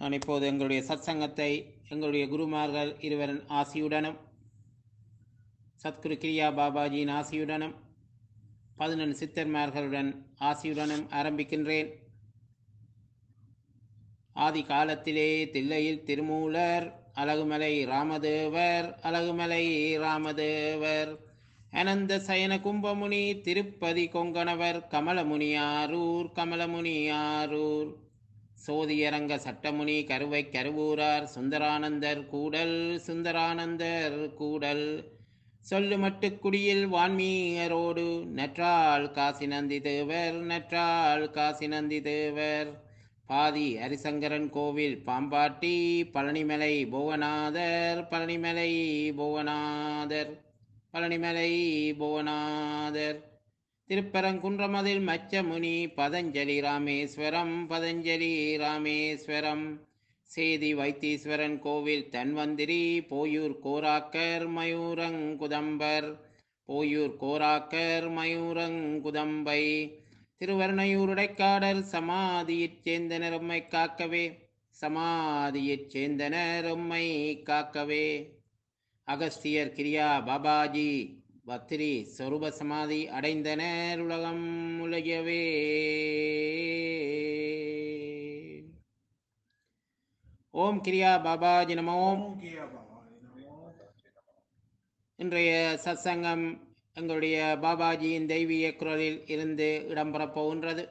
நான் இப்போது எங்களுடைய சத்சங்கத்தை எங்களுடைய குருமார்கள் இருவரின் ஆசியுடனும் சத்குரு கிரியா பாபாஜியின் ஆசியுடனும் பதினெண்டு சித்தர்மார்களுடன் ஆசியுடனும் ஆரம்பிக்கின்றேன் ஆதி காலத்திலே தில்லையில் திருமூலர் அழகுமலை ராமதேவர் அழகுமலை ராமதேவர் அனந்த சயன கும்பமுனி திருப்பதி கொங்கணவர் கமலமுனியாரூர் கமலமுனியாரூர் சோதியரங்க சட்டமுனி கருவை கருவூரார் சுந்தரானந்தர் கூடல் சுந்தரானந்தர் கூடல் சொல்லுமட்டு குடியில் வான்மீகரோடு நற்றாள் காசி நந்தி தேவர் நற்றாள் காசி நந்தி தேவர் பாதி ஹரிசங்கரன் கோவில் பாம்பாட்டி பழனிமலை புவனாதர் பழனிமலை புவனாதர் பழனிமலை புவனாதர் திருப்பரங்குன்றமதில் மச்சமுனி பதஞ்சலி ராமேஸ்வரம் பதஞ்சலி ராமேஸ்வரம் சேதி வைத்தீஸ்வரன் கோவில் தன்வந்திரி போயூர் கோராக்கர் மயூரங்குதம்பர் போயூர் கோராக்கர் மயூரங்குதம்பை திருவர்ணையூருடைக்காடல் சமாதியைச் சேர்ந்தனர் உம்மை காக்கவே சமாதியைச் சேர்ந்தனர் உம்மை காக்கவே அகஸ்தியர் கிரியா பாபாஜி பத்ரி சொரூப சமாதி அடைந்தனர் உலகம் உலகவே ஓம் கிரியா பாபாஜி நமோ ஓம் கியா பாபாஜி நமோ இன்றைய சத்சங்கம் எங்களுடைய பாபாஜியின் தெய்வீக குரலில் இருந்து இடம்பெறப் போகின்றது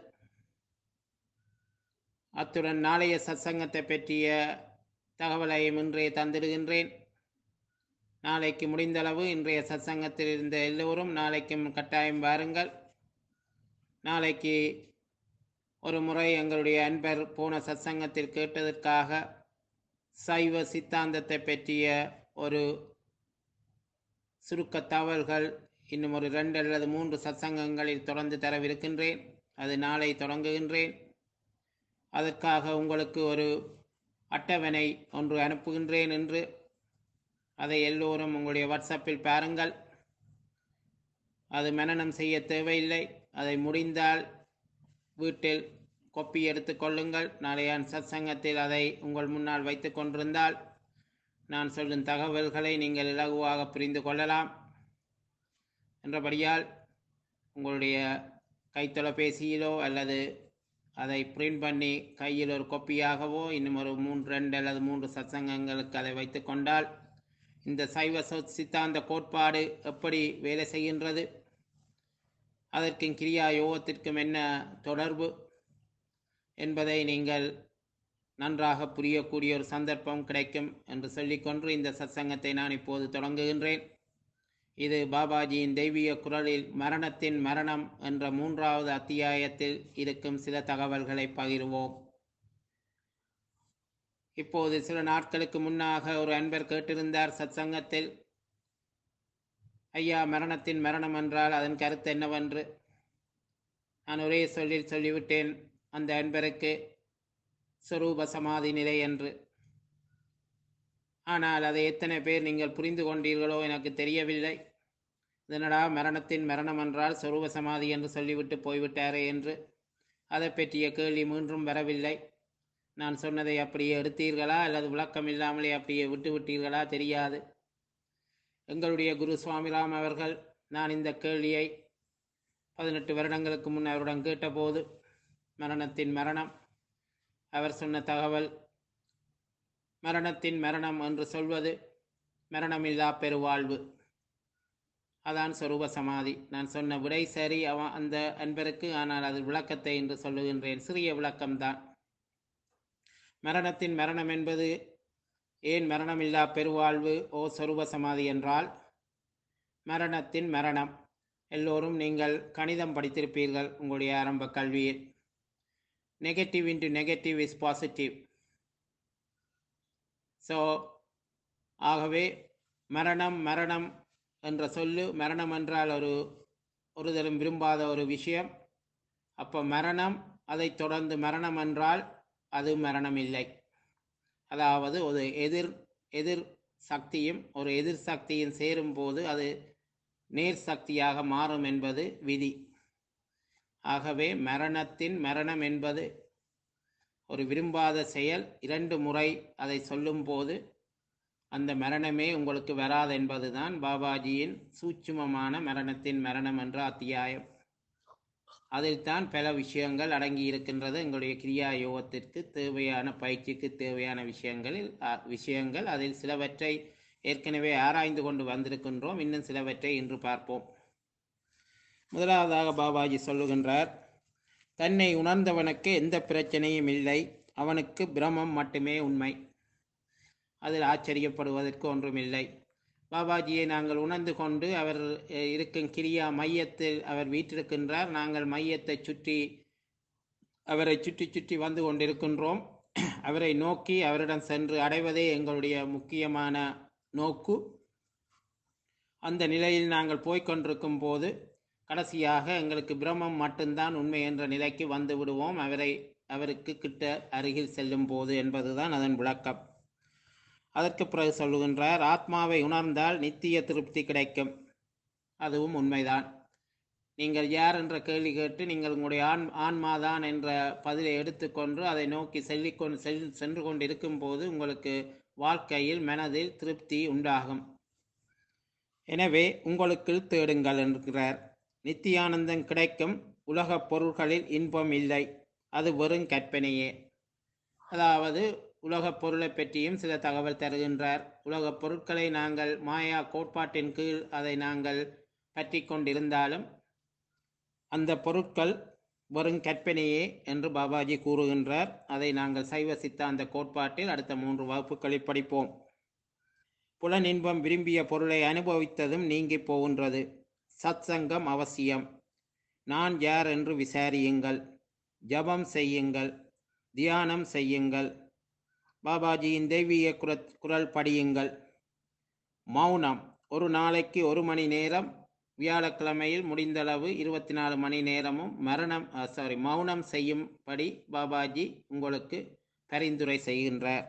அத்துடன் நாளைய சத்சங்கத்தை பற்றிய தகவலையும் இன்றே தந்திடுகின்றேன் நாளைக்கு முடிந்தளவு இன்றைய சத்சங்கத்தில் இருந்த எல்லோரும் நாளைக்கும் கட்டாயம் வாருங்கள் நாளைக்கு ஒரு முறை எங்களுடைய அன்பர் போன சத்சங்கத்தில் கேட்டதற்காக சைவ சித்தாந்தத்தை பற்றிய ஒரு சுருக்க தகவல்கள் இன்னும் ஒரு ரெண்டு அல்லது மூன்று சத்சங்கங்களில் தொடர்ந்து தரவிருக்கின்றேன் அது நாளை தொடங்குகின்றேன் அதற்காக உங்களுக்கு ஒரு அட்டவணை ஒன்று அனுப்புகின்றேன் என்று அதை எல்லோரும் உங்களுடைய வாட்ஸ்அப்பில் பாருங்கள் அது மனனம் செய்ய தேவையில்லை அதை முடிந்தால் வீட்டில் கொப்பி எடுத்து கொள்ளுங்கள் நாளைய சத்சங்கத்தில் அதை உங்கள் முன்னால் வைத்து கொண்டிருந்தால் நான் சொல்லும் தகவல்களை நீங்கள் இலகுவாக புரிந்து கொள்ளலாம் என்றபடியால் உங்களுடைய கைத்தொலைபேசியிலோ அல்லது அதை பிரிண்ட் பண்ணி கையில் ஒரு கொப்பியாகவோ இன்னும் ஒரு மூன்று ரெண்டு அல்லது மூன்று சத்சங்கங்களுக்கு அதை வைத்து கொண்டால் இந்த சைவ சொ- சித்தாந்த கோட்பாடு எப்படி வேலை செய்கின்றது அதற்கும் கிரியா யோகத்திற்கும் என்ன தொடர்பு என்பதை நீங்கள் நன்றாக புரியக்கூடிய ஒரு சந்தர்ப்பம் கிடைக்கும் என்று சொல்லிக்கொண்டு இந்த சத்சங்கத்தை நான் இப்போது தொடங்குகின்றேன் இது பாபாஜியின் தெய்வீக குரலில் மரணத்தின் மரணம் என்ற மூன்றாவது அத்தியாயத்தில் இருக்கும் சில தகவல்களை பகிர்வோம் இப்போது சில நாட்களுக்கு முன்னாக ஒரு அன்பர் கேட்டிருந்தார் சத்சங்கத்தில் ஐயா மரணத்தின் மரணம் என்றால் அதன் கருத்து என்னவென்று நான் ஒரே சொல்லில் சொல்லிவிட்டேன் அந்த அன்பருக்கு சொரூப சமாதி நிலை என்று ஆனால் அதை எத்தனை பேர் நீங்கள் புரிந்து கொண்டீர்களோ எனக்கு தெரியவில்லை இதனடா மரணத்தின் மரணம் என்றால் சொரூப சமாதி என்று சொல்லிவிட்டு போய்விட்டாரே என்று அதை பற்றிய கேள்வி மீண்டும் வரவில்லை நான் சொன்னதை அப்படியே எடுத்தீர்களா அல்லது விளக்கம் இல்லாமலே அப்படியே விட்டு விட்டீர்களா தெரியாது எங்களுடைய குரு சுவாமிராம் அவர்கள் நான் இந்த கேள்வியை பதினெட்டு வருடங்களுக்கு முன் அவருடன் கேட்டபோது மரணத்தின் மரணம் அவர் சொன்ன தகவல் மரணத்தின் மரணம் என்று சொல்வது மரணமில்லா பெருவாழ்வு அதான் சொரூப சமாதி நான் சொன்ன விடை சரி அவன் அந்த அன்பருக்கு ஆனால் அது விளக்கத்தை என்று சொல்லுகின்றேன் சிறிய விளக்கம்தான் மரணத்தின் மரணம் என்பது ஏன் மரணமில்லா பெருவாழ்வு ஓ சொரூப சமாதி என்றால் மரணத்தின் மரணம் எல்லோரும் நீங்கள் கணிதம் படித்திருப்பீர்கள் உங்களுடைய ஆரம்ப கல்வியில் negative into negative is positive so ஆகவே மரணம் மரணம் என்ற சொல்லு மரணம் என்றால் ஒரு ஒருதலும் விரும்பாத ஒரு விஷயம் அப்போ மரணம் அதைத் தொடர்ந்து மரணம் என்றால் அது மரணம் இல்லை அதாவது ஒரு எதிர் எதிர் சக்தியும் ஒரு எதிர் சக்தியும் சேரும்போது அது நேர் சக்தியாக மாறும் என்பது விதி ஆகவே மரணத்தின் மரணம் என்பது ஒரு விரும்பாத செயல் இரண்டு முறை அதை சொல்லும்போது அந்த மரணமே உங்களுக்கு வராது என்பதுதான் பாபாஜியின் சூட்சுமமான மரணத்தின் மரணம் என்ற அத்தியாயம் அதில்தான் பல விஷயங்கள் அடங்கி இருக்கின்றது எங்களுடைய கிரியா யோகத்திற்கு தேவையான பயிற்சிக்கு தேவையான விஷயங்களில் அ- விஷயங்கள் அதில் சிலவற்றை ஏற்கனவே ஆராய்ந்து கொண்டு வந்திருக்கின்றோம் இன்னும் சிலவற்றை இன்று பார்ப்போம் முதலாவதாக பாபாஜி சொல்லுகின்றார் தன்னை உணர்ந்தவனுக்கு எந்த பிரச்சனையும் இல்லை அவனுக்கு பிரமம் மட்டுமே உண்மை அதில் ஆச்சரியப்படுவதற்கு ஒன்றுமில்லை பாபாஜியை நாங்கள் உணர்ந்து கொண்டு அவர் அஹ், இருக்கும் கிரியா மையத்தில் அவர் வீற்றிருக்கின்றார் நாங்கள் மையத்தை சுற்றி அவரை சுற்றி சுற்றி வந்து கொண்டிருக்கின்றோம் அவரை நோக்கி அவரிடம் சென்று அடைவதே எங்களுடைய முக்கியமான நோக்கு அந்த நிலையில் நாங்கள் போய்க் கொண்டிருக்கும் போது கடைசியாக எங்களுக்கு பிரம்மம் மட்டும்தான் உண்மை என்ற நிலைக்கு வந்து விடுவோம் அவரை அவருக்கு கிட்ட அருகில் செல்லும் போது என்பதுதான் அதன் விளக்கம் அதற்கு பிறகு சொல்லுகின்றார் ஆத்மாவை உணர்ந்தால் நித்திய திருப்தி கிடைக்கும் அதுவும் உண்மைதான் நீங்கள் யார் என்ற கேள்வி கேட்டு நீங்கள் உங்களுடைய ஆண் ஆன்மாதான் என்ற பதிலை எடுத்துக்கொண்டு அதை நோக்கி செல்லிக்கொண்டு செல் சென்று கொண்டு இருக்கும்போது உங்களுக்கு வாழ்க்கையில் மனதில் திருப்தி உண்டாகும் எனவே உங்களுக்குள் தேடுங்கள் என்கிறார் நித்தியானந்தம் கிடைக்கும் உலகப் பொருள்களில் இன்பம் இல்லை அது வெறும் கற்பனையே அதாவது உலகப் பொருளை பற்றியும் சில தகவல் தருகின்றார் உலகப் பொருட்களை நாங்கள் மாயா கோட்பாட்டின் கீழ் அதை நாங்கள் பற்றி கொண்டிருந்தாலும் அந்த பொருட்கள் வெறும் கற்பனையே என்று பாபாஜி கூறுகின்றார் அதை நாங்கள் சைவ சித்தாந்த கோட்பாட்டில் அடுத்த மூன்று வகுப்புகளில் படிப்போம் புலனின்பம் விரும்பிய பொருளை அனுபவித்ததும் நீங்கி போகின்றது சத்சங்கம் அவசியம் நான் யார் என்று விசாரியுங்கள் ஜபம் செய்யுங்கள் தியானம் செய்யுங்கள் பாபாஜியின் தெய்வீக குர குரல் படியுங்கள் மௌனம் ஒரு நாளைக்கு ஒரு மணி நேரம் வியாழக்கிழமையில் முடிந்தளவு இருபத்தி நாலு மணி நேரமும் மரணம் சாரி மௌனம் செய்யும்படி பாபாஜி உங்களுக்கு பரிந்துரை செய்கின்றார்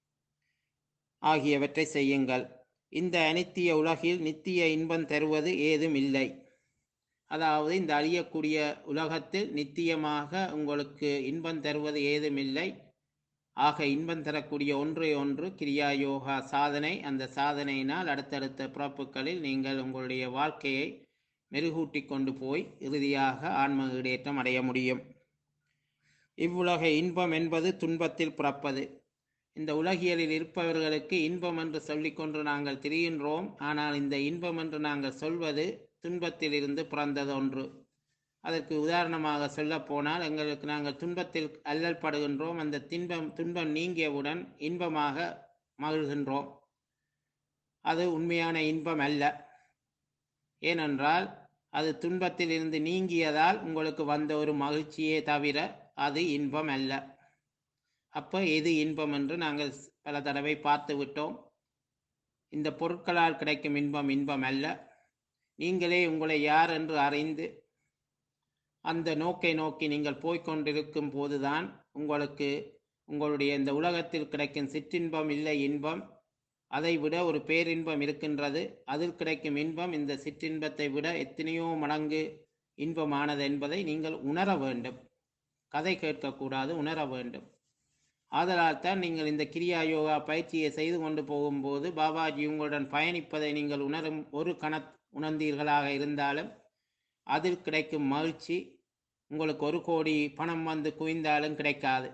ஆகியவற்றை செய்யுங்கள் இந்த அனித்திய உலகில் நித்திய இன்பம் தருவது ஏதும் இல்லை அதாவது இந்த அழியக்கூடிய உலகத்தில் நித்தியமாக உங்களுக்கு இன்பம் தருவது ஏதும் இல்லை ஆக இன்பம் தரக்கூடிய ஒன்றே ஒன்று கிரியா யோகா சாதனை அந்த சாதனையினால் அடுத்தடுத்த பிறப்புகளில் நீங்கள் உங்களுடைய வாழ்க்கையை மெருகூட்டி கொண்டு போய் இறுதியாக ஆன்ம ஈடேற்றம் அடைய முடியும் இவ்வுலக இன்பம் என்பது துன்பத்தில் பிறப்பது இந்த உலகியலில் இருப்பவர்களுக்கு இன்பம் என்று சொல்லிக்கொண்டு நாங்கள் திரிகின்றோம் ஆனால் இந்த இன்பம் என்று நாங்கள் சொல்வது துன்பத்தில் இருந்து பிறந்தது ஒன்று அதற்கு உதாரணமாக சொல்லப் போனால் எங்களுக்கு நாங்கள் துன்பத்தில் அல்லல் படுகின்றோம் அந்த தின்பம் துன்பம் நீங்கியவுடன் இன்பமாக மகிழ்கின்றோம் அது உண்மையான இன்பம் அல்ல ஏனென்றால் அது துன்பத்தில் இருந்து நீங்கியதால் உங்களுக்கு வந்த ஒரு மகிழ்ச்சியே தவிர அது இன்பம் அல்ல அப்போ எது இன்பம் என்று நாங்கள் பல தடவை பார்த்து விட்டோம் இந்த பொருட்களால் கிடைக்கும் இன்பம் இன்பம் அல்ல நீங்களே உங்களை யார் என்று அறிந்து அந்த நோக்கை நோக்கி நீங்கள் போய்க்கொண்டிருக்கும் போதுதான் உங்களுக்கு உங்களுடைய இந்த உலகத்தில் கிடைக்கும் சிற்றின்பம் இல்லை இன்பம் அதை விட ஒரு பேரின்பம் இருக்கின்றது அதில் கிடைக்கும் இன்பம் இந்த சிற்றின்பத்தை விட எத்தனையோ மடங்கு இன்பமானது என்பதை நீங்கள் உணர வேண்டும் கதை கேட்கக்கூடாது உணர வேண்டும் ஆதலால் தான் நீங்கள் இந்த கிரியா யோகா பயிற்சியை செய்து கொண்டு போகும்போது பாபாஜி உங்களுடன் பயணிப்பதை நீங்கள் உணரும் ஒரு கண உணர்ந்தீர்களாக இருந்தாலும் அதில் கிடைக்கும் மகிழ்ச்சி உங்களுக்கு ஒரு கோடி பணம் வந்து குவிந்தாலும் கிடைக்காது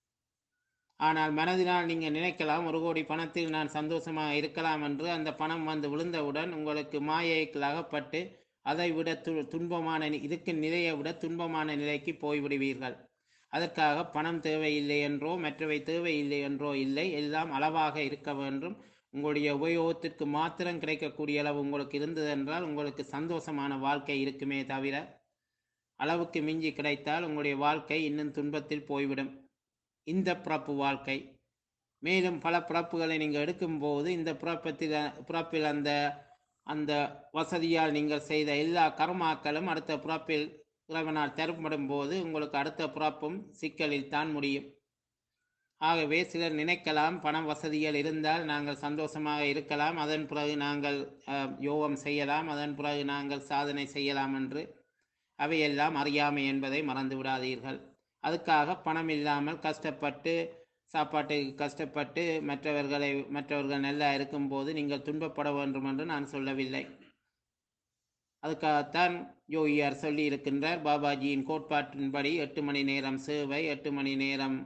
ஆனால் மனதினால் நீங்கள் நினைக்கலாம் ஒரு கோடி பணத்தில் நான் சந்தோஷமாக இருக்கலாம் என்று அந்த பணம் வந்து விழுந்தவுடன் உங்களுக்கு மாயைக்கு அகப்பட்டு அதை விட து துன்பமான நி- இருக்கும் நிலையை விட துன்பமான நிலைக்கு போய்விடுவீர்கள் அதற்காக பணம் தேவையில்லை என்றோ மற்றவை தேவையில்லை என்றோ இல்லை எல்லாம் அளவாக இருக்க வேண்டும் உங்களுடைய உபயோகத்திற்கு மாத்திரம் கிடைக்கக்கூடிய அளவு உங்களுக்கு இருந்தது என்றால் உங்களுக்கு சந்தோஷமான வாழ்க்கை இருக்குமே தவிர அளவுக்கு மிஞ்சி கிடைத்தால் உங்களுடைய வாழ்க்கை இன்னும் துன்பத்தில் போய்விடும் இந்த பிறப்பு வாழ்க்கை மேலும் பல பிறப்புகளை நீங்கள் எடுக்கும்போது இந்த பிறப்பத்தில் பிறப்பில் அந்த அந்த வசதியால் நீங்கள் செய்த எல்லா கர்மாக்களும் அடுத்த பிறப்பில் இறைவனால் தரப்படும் போது உங்களுக்கு அடுத்த பிறப்பும் சிக்கலில் தான் முடியும் ஆகவே சிலர் நினைக்கலாம் பண வசதிகள் இருந்தால் நாங்கள் சந்தோஷமாக இருக்கலாம் அதன் பிறகு நாங்கள் அஹ், யோகம் செய்யலாம் அதன் பிறகு நாங்கள் சாதனை செய்யலாம் என்று அவையெல்லாம் அறியாமை என்பதை மறந்து விடாதீர்கள் அதுக்காக பணம் இல்லாமல் கஷ்டப்பட்டு சாப்பாட்டுக்கு கஷ்டப்பட்டு மற்றவர்களை மற்றவர்கள் நல்லா இருக்கும்போது நீங்கள் துன்பப்பட வேண்டும் என்று நான் சொல்லவில்லை அதுக்காகத்தான் யோகியார் சொல்லி இருக்கின்றார் பாபாஜியின் கோட்பாட்டின்படி எட்டு மணி நேரம் சேவை எட்டு மணி நேரம்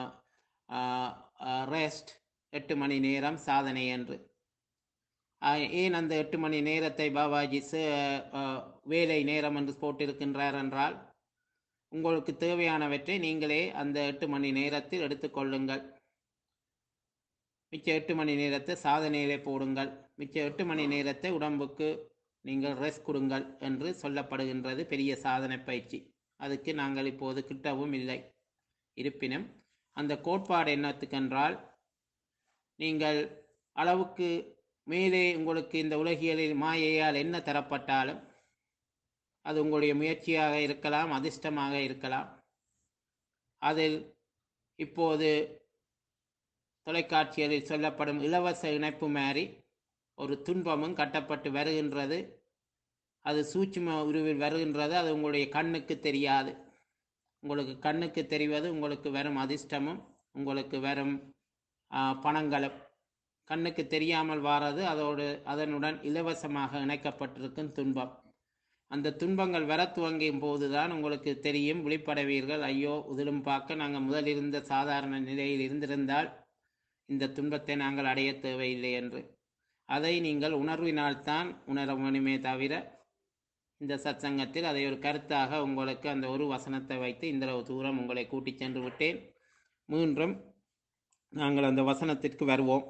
ரெஸ்ட் எட்டு மணி நேரம் சாதனை என்று ஆஹ் ஏன் அந்த எட்டு மணி நேரத்தை பாபாஜி சே- ஆஹ் வேலை நேரம் என்று போட்டிருக்கின்றார் என்றால் உங்களுக்கு தேவையானவற்றை நீங்களே அந்த எட்டு மணி நேரத்தில் எடுத்துக்கொள்ளுங்கள் மிச்ச எட்டு மணி நேரத்தை சாதனையிலே போடுங்கள் மிச்ச எட்டு மணி நேரத்தை உடம்புக்கு நீங்கள் ரெஸ்ட் கொடுங்கள் என்று சொல்லப்படுகின்றது பெரிய சாதனை பயிற்சி அதுக்கு நாங்கள் இப்போது கிட்டவும் இல்லை இருப்பினும் அந்த கோட்பாடு என்னத்துக்கென்றால் நீங்கள் அளவுக்கு மேலே உங்களுக்கு இந்த உலகியலில் மாயையால் என்ன தரப்பட்டாலும் அது உங்களுடைய முயற்சியாக இருக்கலாம் அதிர்ஷ்டமாக இருக்கலாம் அதில் இப்போது தொலைக்காட்சிகளில் சொல்லப்படும் இலவச இணைப்பு மாதிரி ஒரு துன்பமும் கட்டப்பட்டு வருகின்றது அது சூட்சும உருவில் வருகின்றது அது உங்களுடைய கண்ணுக்கு தெரியாது உங்களுக்கு கண்ணுக்கு தெரிவது உங்களுக்கு வரும் அதிர்ஷ்டமும் உங்களுக்கு வரும் ஆ, பணங்களும் கண்ணுக்கு தெரியாமல் வாரது அதோடு அதனுடன் இலவசமாக இணைக்கப்பட்டிருக்கும் துன்பம் அந்த துன்பங்கள் வர துவங்கும் போதுதான் உங்களுக்கு தெரியும் விழிப்படைவீர்கள் ஐயோ உதிரும் பார்க்க நாங்கள் முதலிருந்த சாதாரண நிலையில் இருந்திருந்தால் இந்த துன்பத்தை நாங்கள் அடைய தேவையில்லை என்று அதை நீங்கள் உணர்வினால்தான் உணர வேணுமே தவிர இந்த சத்சங்கத்தில் அதை ஒரு கருத்தாக உங்களுக்கு அந்த ஒரு வசனத்தை வைத்து இந்த அளவு தூரம் உங்களை கூட்டிச் சென்று விட்டேன் மீண்டும் நாங்கள் அந்த வசனத்திற்கு வருவோம்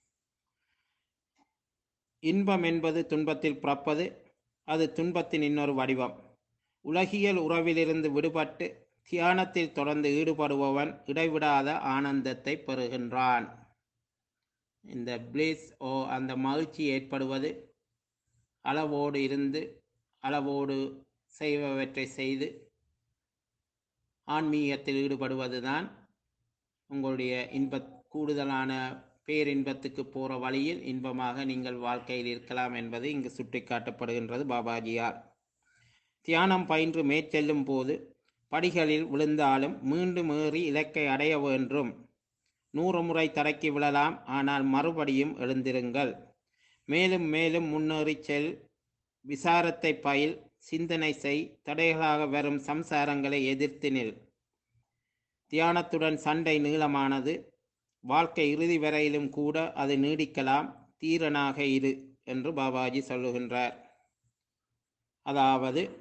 இன்பம் என்பது துன்பத்தில் பிறப்பது அது துன்பத்தின் இன்னொரு வடிவம் உலகியல் உறவிலிருந்து விடுபட்டு தியானத்தில் தொடர்ந்து ஈடுபடுபவன் இடைவிடாத ஆனந்தத்தை பெறுகின்றான் இந்த பிளிஸ் ஓ அந்த மகிழ்ச்சி ஏற்படுவது அளவோடு இருந்து அளவோடு செய்பவற்றை செய்து ஆன்மீகத்தில் ஈடுபடுவதுதான் உங்களுடைய இன்ப கூடுதலான பேரின்பத்துக்கு போகிற வழியில் இன்பமாக நீங்கள் வாழ்க்கையில் இருக்கலாம் என்பது இங்கு சுட்டிக்காட்டப்படுகின்றது பாபாஜியார் தியானம் பயின்று மேற்செல்லும் போது படிகளில் விழுந்தாலும் மீண்டும் ஏறி இலக்கை அடைய வேண்டும் நூறு முறை தடக்கி விழலாம் ஆனால் மறுபடியும் எழுந்திருங்கள் மேலும் மேலும் முன்னேறி செல் விசாரத்தை பயில் சிந்தனை செய் தடைகளாக வரும் சம்சாரங்களை எதிர்த்து நில் தியானத்துடன் சண்டை நீளமானது வாழ்க்கை இறுதி வரையிலும் கூட அது நீடிக்கலாம் தீரனாக இரு என்று பாபாஜி சொல்லுகின்றார் அதாவது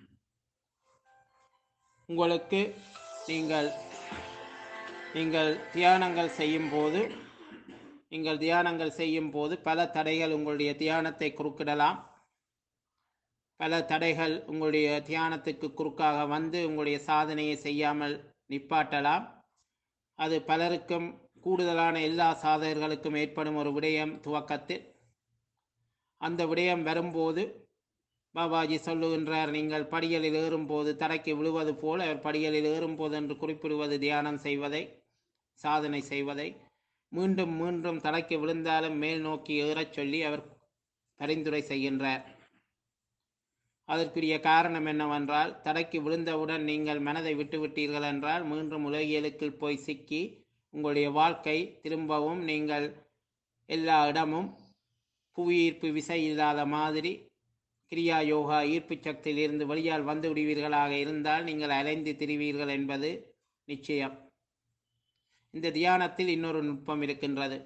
உங்களுக்கு நீங்கள் நீங்கள் தியானங்கள் செய்யும் போது நீங்கள் தியானங்கள் செய்யும் போது பல தடைகள் உங்களுடைய தியானத்தை குறுக்கிடலாம் பல தடைகள் உங்களுடைய தியானத்துக்கு குறுக்காக வந்து உங்களுடைய சாதனையை செய்யாமல் நிப்பாட்டலாம் அது பலருக்கும் கூடுதலான எல்லா சாதகர்களுக்கும் ஏற்படும் ஒரு விடயம் துவக்கத்தில் அந்த விடயம் வரும்போது பாபாஜி சொல்லுகின்றார் நீங்கள் படிகளில் ஏறும்போது தரைக்கு விழுவது போல் அவர் படிகளில் ஏறும்போது என்று குறிப்பிடுவது தியானம் செய்வதை சாதனை செய்வதை மீண்டும் மீண்டும் தரைக்கு விழுந்தாலும் மேல் நோக்கி ஏறச் சொல்லி அவர் பரிந்துரை செய்கின்றார் அதற்குரிய காரணம் என்னவென்றால் தடைக்கு விழுந்தவுடன் நீங்கள் மனதை விட்டுவிட்டீர்கள் என்றால் மீண்டும் உலகியலுக்குள் போய் சிக்கி உங்களுடைய வாழ்க்கை திரும்பவும் நீங்கள் எல்லா இடமும் புவியீர்ப்பு விசை இல்லாத மாதிரி கிரியா யோகா ஈர்ப்பு சக்தியிலிருந்து வெளியால் வந்து விடுவீர்களாக இருந்தால் நீங்கள் அலைந்து திரிவீர்கள் என்பது நிச்சயம் இந்த தியானத்தில் இன்னொரு நுட்பம் இருக்கின்றது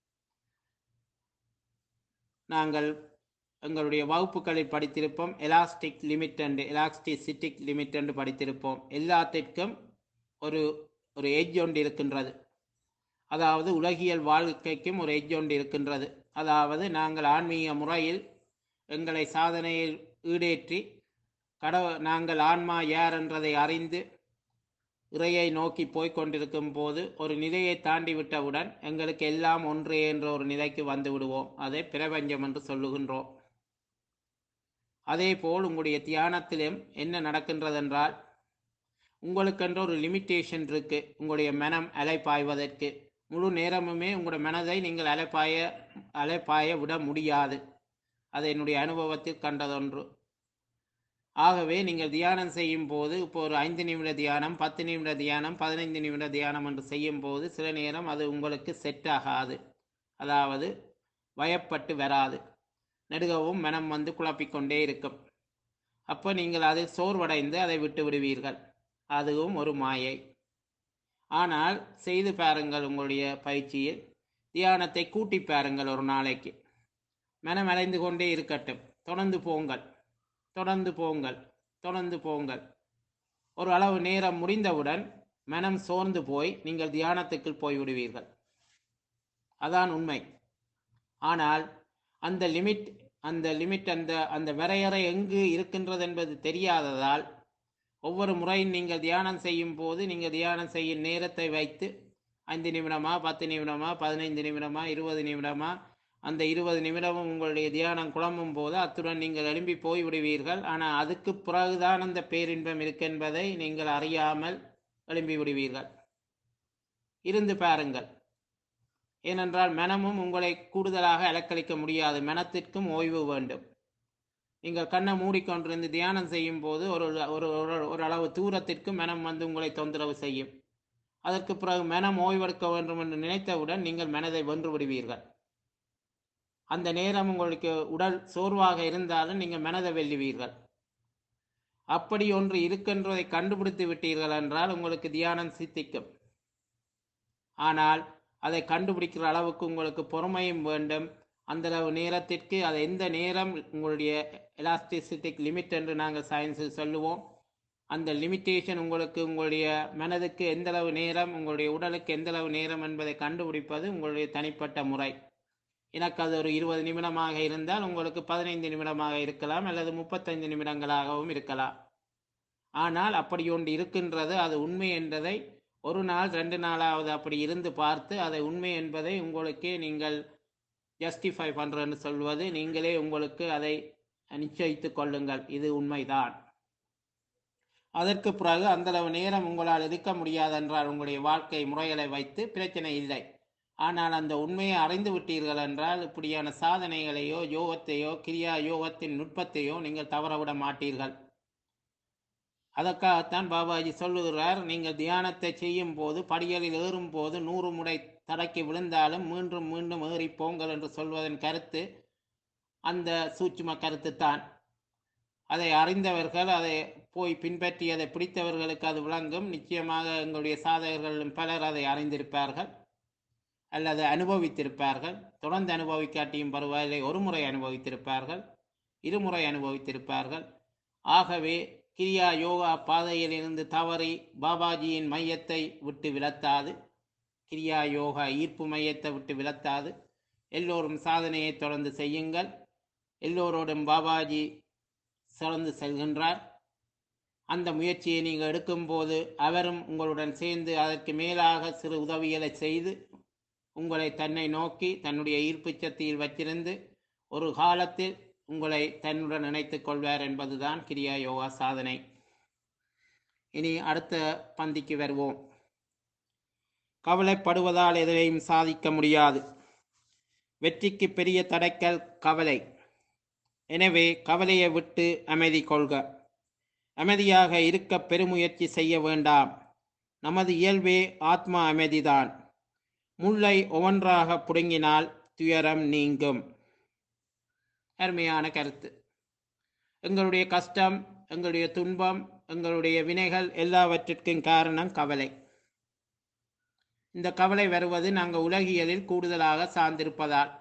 நாங்கள் எங்களுடைய வகுப்புகளில் படித்திருப்போம் elastic limit and elasticity limit என்று படித்திருப்போம் எல்லாத்திற்கும் ஒரு ஒரு எஜ் ஒன்று இருக்கின்றது அதாவது உலகியல் வாழ்க்கைக்கும் ஒரு எஜ் ஒன்று இருக்கின்றது அதாவது நாங்கள் ஆன்மீக முறையில் எங்களை சாதனையில் ஈடேற்றி கடவு நாங்கள் ஆன்மா யார் என்றதை அறிந்து இறையை நோக்கி போய்க் கொண்டிருக்கும் போது ஒரு நிலையை தாண்டி விட்டவுடன் எங்களுக்கு எல்லாம் ஒன்றே என்ற ஒரு நிலைக்கு வந்து விடுவோம் அதை பிரபஞ்சம் என்று சொல்லுகின்றோம் அதே போல் உங்களுடைய தியானத்திலும் என்ன நடக்கின்றதென்றால் உங்களுக்கென்ற ஒரு லிமிட்டேஷன் இருக்கு உங்களுடைய மனம் அலைப்பாய்வதற்கு முழு நேரமுமே உங்களுடைய மனதை நீங்கள் அலைப்பாய அலைப்பாய விட முடியாது அது என்னுடைய அனுபவத்தில் கண்டதொன்று ஆகவே நீங்கள் தியானம் செய்யும் போது இப்போ ஒரு ஐந்து நிமிட தியானம் பத்து நிமிட தியானம் பதினைந்து நிமிட தியானம் என்று செய்யும் போது சில நேரம் அது உங்களுக்கு செட் ஆகாது அதாவது வயப்பட்டு வராது நெடுகவும் மனம் வந்து குழப்பிக்கொண்டே இருக்கும் அப்போ நீங்கள் அதில் சோர்வடைந்து அதை விட்டு விடுவீர்கள் அதுவும் ஒரு மாயை ஆனால் செய்து பாருங்கள் உங்களுடைய பயிற்சியில் தியானத்தை கூட்டி பாருங்கள் ஒரு நாளைக்கு மனம் அலைந்து கொண்டே இருக்கட்டும் தொடர்ந்து போங்கள் தொடர்ந்து போங்கள் தொடர்ந்து போங்கள் ஒரு அளவு நேரம் முடிந்தவுடன் மனம் சோர்ந்து போய் நீங்கள் தியானத்துக்குள் போய்விடுவீர்கள் அதான் உண்மை ஆனால் அந்த லிமிட் அந்த லிமிட் அந்த அந்த வரையறை எங்கு இருக்கின்றது என்பது தெரியாததால் ஒவ்வொரு முறையும் நீங்கள் தியானம் செய்யும் போது நீங்கள் தியானம் செய்யும் நேரத்தை வைத்து ஐந்து நிமிடமா பத்து நிமிடமா பதினைந்து நிமிடமா இருபது நிமிடமா அந்த இருபது நிமிடமும் உங்களுடைய தியானம் குழம்பும் போது அத்துடன் நீங்கள் எழும்பி போய் விடுவீர்கள் ஆனால் அதுக்கு பிறகுதான் அந்த பேரின்பம் இருக்கின்றதை நீங்கள் அறியாமல் எழும்பி விடுவீர்கள் இருந்து பாருங்கள் ஏனென்றால் மனமும் உங்களை கூடுதலாக அலக்களிக்க முடியாது மனத்திற்கும் ஓய்வு வேண்டும் நீங்கள் கண்ணை மூடிக்கொண்டிருந்து தியானம் செய்யும் போது ஒரு ஒரு ஒரு- ஒரு அளவு தூரத்திற்கு மனம் வந்து உங்களை தொந்தரவு செய்யும் அதற்கு பிறகு மனம் ஓய்வெடுக்க வேண்டும் என்று நினைத்தவுடன் நீங்கள் மனதை வென்று விடுவீர்கள் அந்த நேரம் உங்களுக்கு உடல் சோர்வாக இருந்தாலும் நீங்கள் மனதை வெல்லுவீர்கள் அப்படி ஒன்று இருக்கின்றதை கண்டுபிடித்து விட்டீர்கள் என்றால் உங்களுக்கு தியானம் சித்திக்கும் ஆனால் அதை கண்டுபிடிக்கிற அளவுக்கு உங்களுக்கு பொறுமையும் வேண்டும் அந்த அளவு நேரத்திற்கு அது எந்த நேரம் உங்களுடைய எலாஸ்டிசிட்டிக் லிமிட் என்று நாங்கள் சயின்ஸில் சொல்லுவோம் அந்த லிமிட்டேஷன் உங்களுக்கு உங்களுடைய மனதுக்கு எந்த அளவு நேரம் உங்களுடைய உடலுக்கு எந்த அளவு நேரம் என்பதை கண்டுபிடிப்பது உங்களுடைய தனிப்பட்ட முறை எனக்கு அது ஒரு இருபது நிமிடமாக இருந்தால் உங்களுக்கு பதினைந்து நிமிடமாக இருக்கலாம் அல்லது முப்பத்தைந்து நிமிடங்களாகவும் இருக்கலாம் ஆனால் அப்படி ஒன்று இருக்கின்றது அது உண்மை என்பதை ஒரு நாள் ரெண்டு நாளாவது அப்படி இருந்து பார்த்து அதை உண்மை என்பதை உங்களுக்கே நீங்கள் ஜஸ்டிஃபை பண்ணுறேன்னு சொல்வது நீங்களே உங்களுக்கு அதை நிச்சயித்து கொள்ளுங்கள் இது உண்மைதான் அதற்கு பிறகு அந்தளவு நேரம் உங்களால் இருக்க முடியாதென்றால் உங்களுடைய வாழ்க்கை முறைகளை வைத்து பிரச்சனை இல்லை ஆனால் அந்த உண்மையை அறிந்து விட்டீர்கள் என்றால் இப்படியான சாதனைகளையோ யோகத்தையோ கிரியா யோகத்தின் நுட்பத்தையோ நீங்கள் தவறவிட மாட்டீர்கள் அதற்காகத்தான் பாபாஜி சொல்லுகிறார் நீங்கள் தியானத்தை செய்யும் போது படிகளில் ஏறும் போது நூறு முறை தடக்கி விழுந்தாலும் மீண்டும் மீண்டும் ஏறி போங்கள் என்று சொல்வதன் கருத்து அந்த சூட்சும கருத்து தான் அதை அறிந்தவர்கள் அதை போய் பின்பற்றி அதை பிடித்தவர்களுக்கு அது விளங்கும் நிச்சயமாக எங்களுடைய சாதகர்களும் பலர் அதை அறிந்திருப்பார்கள் அல்லது அனுபவித்திருப்பார்கள் தொடர்ந்து அனுபவிக்காட்டியும் பரவாயில்லை ஒரு முறை அனுபவித்திருப்பார்கள் இருமுறை அனுபவித்திருப்பார்கள் ஆகவே கிரியா யோகா பாதையில் இருந்து தவறி பாபாஜியின் மையத்தை விட்டு விலத்தாது கிரியா யோகா ஈர்ப்பு மையத்தை விட்டு விலத்தாது எல்லோரும் சாதனையை தொடர்ந்து செய்யுங்கள் எல்லோரோடும் பாபாஜி சிறந்து செல்கின்றார் அந்த முயற்சியை நீங்கள் எடுக்கும்போது அவரும் உங்களுடன் சேர்ந்து அதற்கு மேலாக சிறு உதவிகளை செய்து உங்களை தன்னை நோக்கி தன்னுடைய ஈர்ப்பு சக்தியில் வச்சிருந்து ஒரு காலத்தில் உங்களை தன்னுடன் இணைத்துக் கொள்வார் என்பதுதான் கிரியா யோகா சாதனை இனி அடுத்த பந்திக்கு வருவோம் கவலைப்படுவதால் எதையும் சாதிக்க முடியாது வெற்றிக்கு பெரிய தடைக்கல் கவலை எனவே கவலையை விட்டு அமைதி கொள்க அமைதியாக இருக்க பெருமுயற்சி செய்ய வேண்டாம் நமது இயல்பே ஆத்மா அமைதிதான் முல்லை ஒவ்வொன்றாக புடுங்கினால் துயரம் நீங்கும் அருமையான கருத்து எங்களுடைய கஷ்டம் எங்களுடைய துன்பம் எங்களுடைய வினைகள் எல்லாவற்றிற்கும் காரணம் கவலை இந்த கவலை வருவது நாங்கள் உலகியலில் கூடுதலாக சார்ந்திருப்பதால்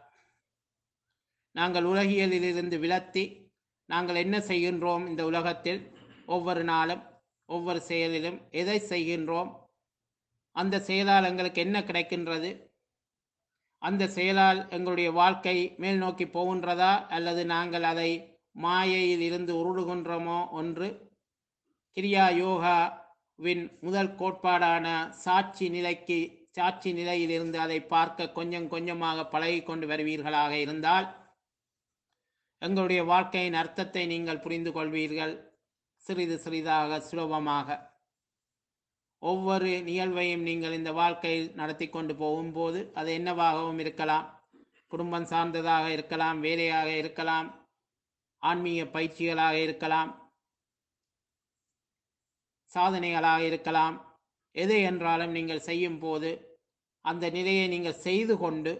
நாங்கள் உலகியலிலிருந்து விலத்தி நாங்கள் என்ன செய்கின்றோம் இந்த உலகத்தில் ஒவ்வொரு நாளும் ஒவ்வொரு செயலிலும் எதை செய்கின்றோம் அந்த செயலால் எங்களுக்கு என்ன கிடைக்கின்றது அந்த செயலால் எங்களுடைய வாழ்க்கை மேல் நோக்கி போகின்றதா அல்லது நாங்கள் அதை மாயையில் இருந்து உருளுகின்றோமோ ஒன்று கிரியா யோகாவின் முதல் கோட்பாடான சாட்சி நிலைக்கு சாட்சி நிலையிலிருந்து அதை பார்க்க கொஞ்சம் கொஞ்சமாக பழகி கொண்டு வருவீர்களாக இருந்தால் எங்களுடைய வாழ்க்கையின் அர்த்தத்தை நீங்கள் புரிந்து கொள்வீர்கள் சிறிது சிறிதாக சுலபமாக ஒவ்வொரு நிகழ்வையும் நீங்கள் இந்த வாழ்க்கையில் நடத்தி கொண்டு போகும்போது அது என்னவாகவும் இருக்கலாம் குடும்பம் சார்ந்ததாக இருக்கலாம் வேலையாக இருக்கலாம் ஆன்மீக பயிற்சிகளாக இருக்கலாம் சாதனைகளாக இருக்கலாம் எது என்றாலும் நீங்கள் செய்யும் போது அந்த நிலையை நீங்கள் செய்து கொண்டு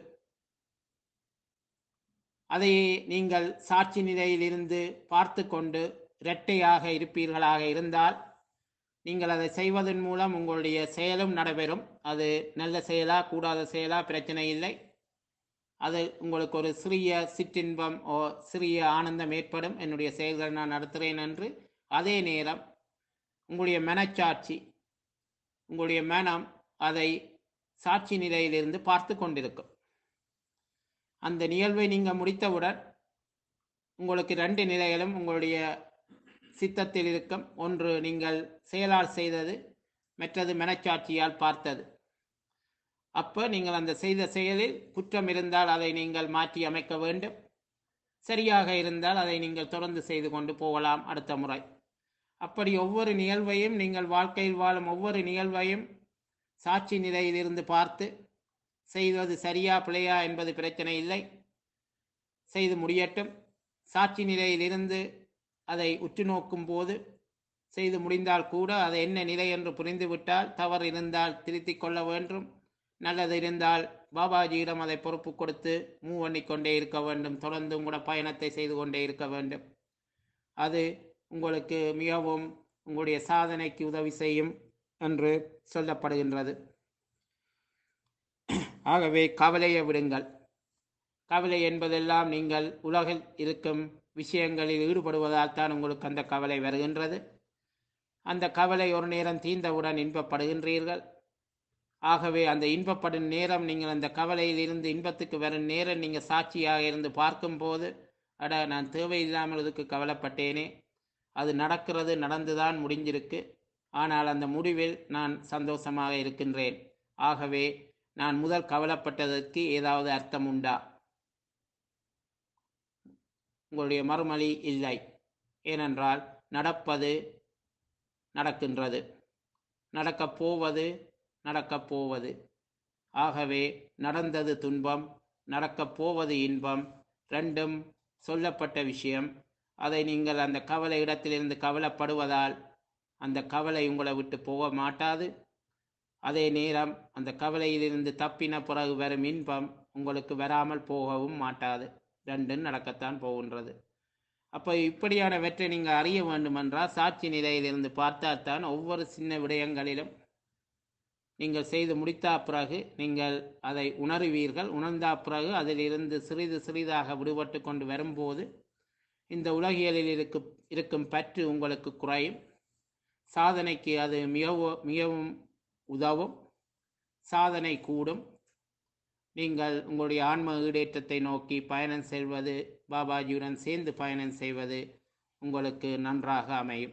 அதை நீங்கள் சாட்சி நிலையிலிருந்து பார்த்து கொண்டு இரட்டையாக இருப்பீர்களாக இருந்தால் நீங்கள் அதை செய்வதன் மூலம் உங்களுடைய செயலும் நடைபெறும் அது நல்ல செயலா கூடாத செயலா பிரச்சனை இல்லை அது உங்களுக்கு ஒரு சிறிய சிற்றின்பம் ஓ சிறிய ஆனந்தம் ஏற்படும் என்னுடைய செயல்களை நான் நடத்துகிறேன் என்று அதே நேரம் உங்களுடைய மனச்சாட்சி உங்களுடைய மனம் அதை சாட்சி நிலையிலிருந்து பார்த்து கொண்டிருக்கும் அந்த நிகழ்வை நீங்கள் முடித்தவுடன் உங்களுக்கு ரெண்டு நிலைகளும் உங்களுடைய சித்தத்தில் இருக்கும் ஒன்று நீங்கள் செயலால் செய்தது மற்றது மனச்சாட்சியால் பார்த்தது அப்போ நீங்கள் அந்த செய்த செயலில் குற்றம் இருந்தால் அதை நீங்கள் மாற்றி அமைக்க வேண்டும் சரியாக இருந்தால் அதை நீங்கள் தொடர்ந்து செய்து கொண்டு போகலாம் அடுத்த முறை அப்படி ஒவ்வொரு நிகழ்வையும் நீங்கள் வாழ்க்கையில் வாழும் ஒவ்வொரு நிகழ்வையும் சாட்சி நிலையிலிருந்து பார்த்து செய்வது சரியா பிழையா என்பது பிரச்சனை இல்லை செய்து முடியட்டும் சாட்சி நிலையிலிருந்து அதை உற்று நோக்கும் போது செய்து முடிந்தால் கூட அது என்ன நிலை என்று புரிந்துவிட்டால் தவறு இருந்தால் திருத்திக் கொள்ள வேண்டும் நல்லது இருந்தால் பாபாஜியிடம் அதை பொறுப்பு கொடுத்து மூவ் பண்ணி கொண்டே இருக்க வேண்டும் தொடர்ந்து உங்களோட பயணத்தை செய்து கொண்டே இருக்க வேண்டும் அது உங்களுக்கு மிகவும் உங்களுடைய சாதனைக்கு உதவி செய்யும் என்று சொல்லப்படுகின்றது ஆகவே கவலையை விடுங்கள் கவலை என்பதெல்லாம் நீங்கள் உலகில் இருக்கும் விஷயங்களில் ஈடுபடுவதால் தான் உங்களுக்கு அந்த கவலை வருகின்றது அந்த கவலை ஒரு நேரம் தீர்ந்தவுடன் இன்பப்படுகின்றீர்கள் ஆகவே அந்த இன்பப்படும் நேரம் நீங்கள் அந்த கவலையில் இருந்து இன்பத்துக்கு வரும் நேரம் நீங்கள் சாட்சியாக இருந்து பார்க்கும்போது அட நான் தேவையில்லாமல் இதுக்கு கவலைப்பட்டேனே அது நடக்கிறது நடந்துதான் முடிஞ்சிருக்கு ஆனால் அந்த முடிவில் நான் சந்தோஷமாக இருக்கின்றேன் ஆகவே நான் முதல் கவலைப்பட்டதற்கு ஏதாவது அர்த்தம் உண்டா உங்களுடைய மறுமொழி இல்லை ஏனென்றால் நடப்பது நடக்கின்றது நடக்கப் போவது நடக்கப் போவது ஆகவே நடந்தது துன்பம் நடக்கப் போவது இன்பம் ரெண்டும் சொல்லப்பட்ட விஷயம் அதை நீங்கள் அந்த கவலை இடத்திலிருந்து கவலைப்படுவதால் அந்த கவலை உங்களை விட்டு போக மாட்டாது அதே நேரம் அந்த கவலையிலிருந்து தப்பின பிறகு வரும் இன்பம் உங்களுக்கு வராமல் போகவும் மாட்டாது ரெண்டும் நடக்கத்தான் போகின்றது அப்போ இப்படியானவற்றை நீங்கள் அறிய வேண்டுமென்றால் சாட்சி நிலையிலிருந்து பார்த்தால்தான் ஒவ்வொரு சின்ன விடயங்களிலும் நீங்கள் செய்து முடித்த பிறகு நீங்கள் அதை உணருவீர்கள் உணர்ந்த பிறகு அதிலிருந்து சிறிது சிறிதாக விடுபட்டு கொண்டு வரும்போது இந்த உலகியலில் இருக்கும் இருக்கும் பற்று உங்களுக்கு குறையும் சாதனைக்கு அது மிகவும் மிகவும் உதவும் சாதனை கூடும் நீங்கள் உங்களுடைய ஆன்ம ஈடேற்றத்தை நோக்கி பயணம் செல்வது பாபாஜியுடன் சேர்ந்து பயணம் செய்வது உங்களுக்கு நன்றாக அமையும்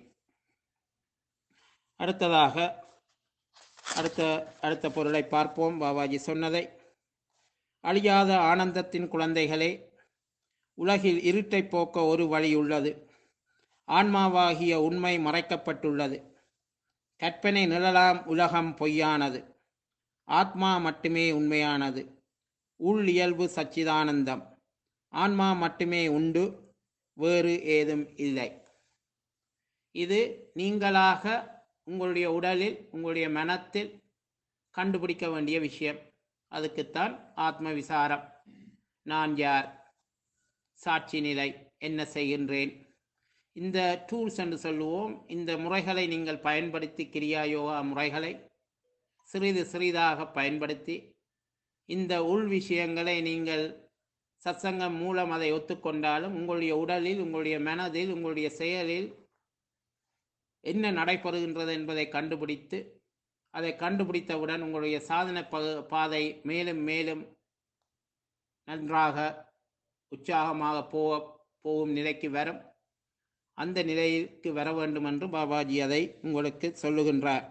அடுத்ததாக அடுத்த அடுத்த பொருளை பார்ப்போம் பாபாஜி சொன்னதை அழியாத ஆனந்தத்தின் குழந்தைகளே உலகில் இருட்டை போக்க ஒரு வழி உள்ளது ஆன்மாவாகிய உண்மை மறைக்கப்பட்டுள்ளது கற்பனை நிழலாம் உலகம் பொய்யானது ஆத்மா மட்டுமே உண்மையானது உள் இயல்பு சச்சிதானந்தம் ஆன்மா மட்டுமே உண்டு வேறு ஏதும் இல்லை இது நீங்களாக உங்களுடைய உடலில் உங்களுடைய மனத்தில் கண்டுபிடிக்க வேண்டிய விஷயம் அதுக்குத்தான் ஆத்ம விசாரம் நான் யார் சாட்சி நிலை என்ன செய்கின்றேன் இந்த டூல்ஸ் என்று சொல்லுவோம் இந்த முறைகளை நீங்கள் பயன்படுத்தி கிரியா யோகா முறைகளை சிறிது சிறிதாக பயன்படுத்தி இந்த உள் விஷயங்களை நீங்கள் சத்சங்கம் மூலம் அதை ஒத்துக்கொண்டாலும் உங்களுடைய உடலில் உங்களுடைய மனதில் உங்களுடைய செயலில் என்ன நடைபெறுகின்றது என்பதை கண்டுபிடித்து அதை கண்டுபிடித்தவுடன் உங்களுடைய சாதன ப- பாதை மேலும் மேலும் நன்றாக உற்சாகமாக போக போகும் நிலைக்கு வரும் அந்த நிலைக்கு வர வேண்டும் என்று பாபாஜி அதை உங்களுக்கு சொல்லுகின்றார்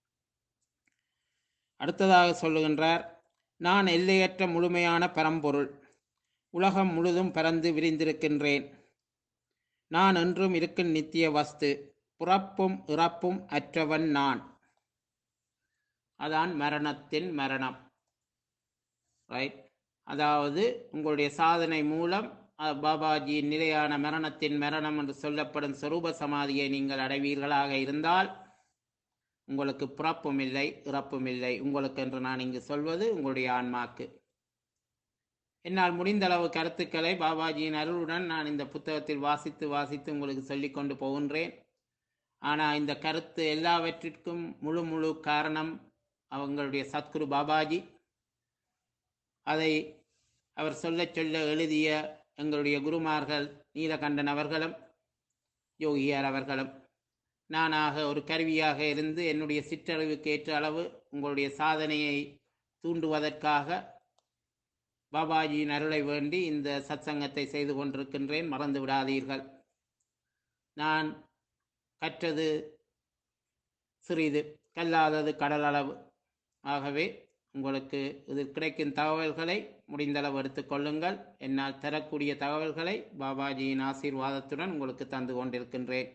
அடுத்ததாக சொல்லுகின்றார் நான் எல்லையற்ற முழுமையான பரம்பொருள் உலகம் முழுதும் பறந்து விரிந்திருக்கின்றேன் நான் என்றும் இருக்கும் நித்திய வஸ்து பிறப்பும் இறப்பும் அற்றவன் நான் அதான் மரணத்தின் மரணம் ரைட் அதாவது உங்களுடைய சாதனை மூலம் அஹ், பாபாஜியின் நிலையான மரணத்தின் மரணம் என்று சொல்லப்படும் சொரூப சமாதியை நீங்கள் அடைவீர்களாக இருந்தால் உங்களுக்கு பிறப்பும் இல்லை இறப்பும் இல்லை உங்களுக்கு என்று நான் இங்கு சொல்வது உங்களுடைய ஆன்மாக்கு என்னால் முடிந்த அளவு கருத்துக்களை பாபாஜியின் அருளுடன் நான் இந்த புத்தகத்தில் வாசித்து வாசித்து உங்களுக்கு சொல்லிக் கொண்டு போகின்றேன் ஆனால் இந்த கருத்து எல்லாவற்றிற்கும் முழு முழு காரணம் அவங்களுடைய சத்குரு பாபாஜி அதை அவர் சொல்லச் சொல்ல எழுதிய எங்களுடைய குருமார்கள் நீலகண்டன் அவர்களும் யோகியார் அவர்களும் நானாக ஒரு கருவியாக இருந்து என்னுடைய சிற்றறிவுக்கு ஏற்ற அளவு உங்களுடைய சாதனையை தூண்டுவதற்காக பாபாஜியின் அருளை வேண்டி இந்த சத்சங்கத்தை செய்து கொண்டிருக்கின்றேன் மறந்து விடாதீர்கள் நான் கற்றது சிறிது கல்லாதது கடல் அளவு ஆகவே உங்களுக்கு இதில் கிடைக்கும் தகவல்களை முடிந்தளவு எடுத்துக்கொள்ளுங்கள் என்னால் தரக்கூடிய தகவல்களை பாபாஜியின் ஆசீர்வாதத்துடன் உங்களுக்கு தந்து கொண்டிருக்கின்றேன்